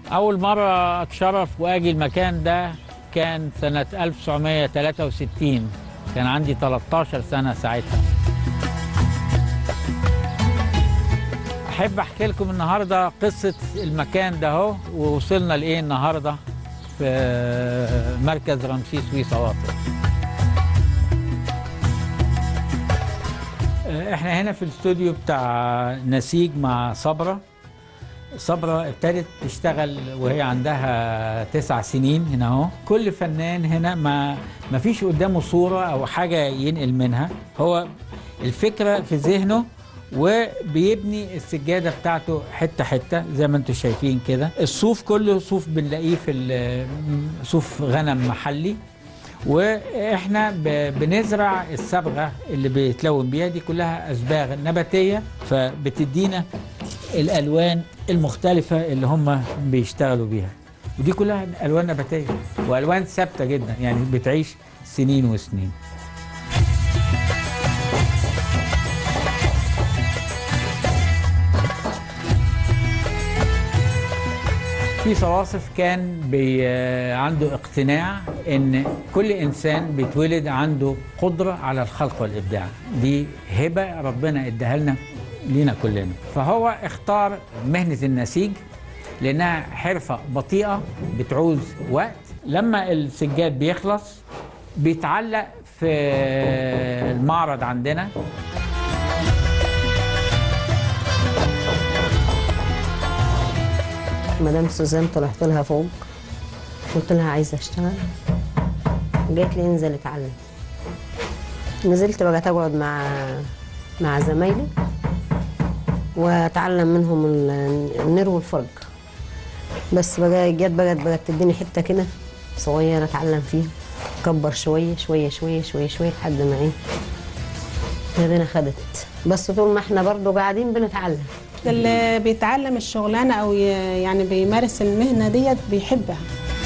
أول مرة أتشرف وأجي المكان ده كان سنة 1963 كان عندي 13 سنة ساعتها أحب أحكي لكم النهاردة قصة المكان ده أهو ووصلنا لإيه النهاردة في مركز رمسيس ويصواطر احنا هنا في الاستوديو بتاع نسيج مع صبرة صبرة ابتدت تشتغل وهي عندها تسع سنين هنا اهو كل فنان هنا ما ما فيش قدامه صورة او حاجة ينقل منها هو الفكرة في ذهنه وبيبني السجادة بتاعته حتة حتة زي ما انتم شايفين كده الصوف كله صوف بنلاقيه في ال- صوف غنم محلي واحنا ب- بنزرع الصبغه اللي بيتلون بيها دي كلها اصباغ نباتيه فبتدينا الالوان المختلفه اللي هم بيشتغلوا بيها ودي كلها الوان نباتيه والوان ثابته جدا يعني بتعيش سنين وسنين في صواصف كان بي عنده اقتناع ان كل انسان بيتولد عنده قدره على الخلق والابداع دي هبه ربنا اداها لنا لينا كلنا فهو اختار مهنه النسيج لانها حرفه بطيئه بتعوز وقت لما السجاد بيخلص بيتعلق في المعرض عندنا مدام سوزان طلعت لها فوق قلت لها عايزه اشتغل قالت لي انزل اتعلم نزلت بقى اقعد مع مع زمايلي واتعلم منهم ال- النير والفرج بس بقى جت بقى بقت تديني حته كده صغيره اتعلم فيها كبر شويه شويه شويه شويه شويه لحد ما ايه هذينا خدت بس طول ما احنا برضو قاعدين بنتعلم اللي بيتعلم الشغلانه او ي- يعني بيمارس المهنه ديت بيحبها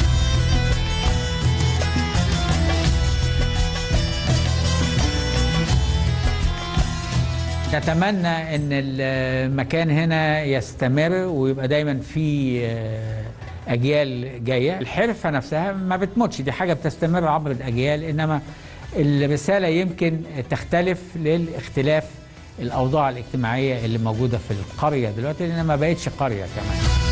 نتمنى ان المكان هنا يستمر ويبقى دايما في آه، اجيال جايه الحرفه نفسها ما بتموتش دي حاجه بتستمر عبر الاجيال انما الرساله يمكن تختلف للاختلاف الاوضاع الاجتماعيه اللي موجوده في القريه دلوقتي لانها ما بقتش قريه كمان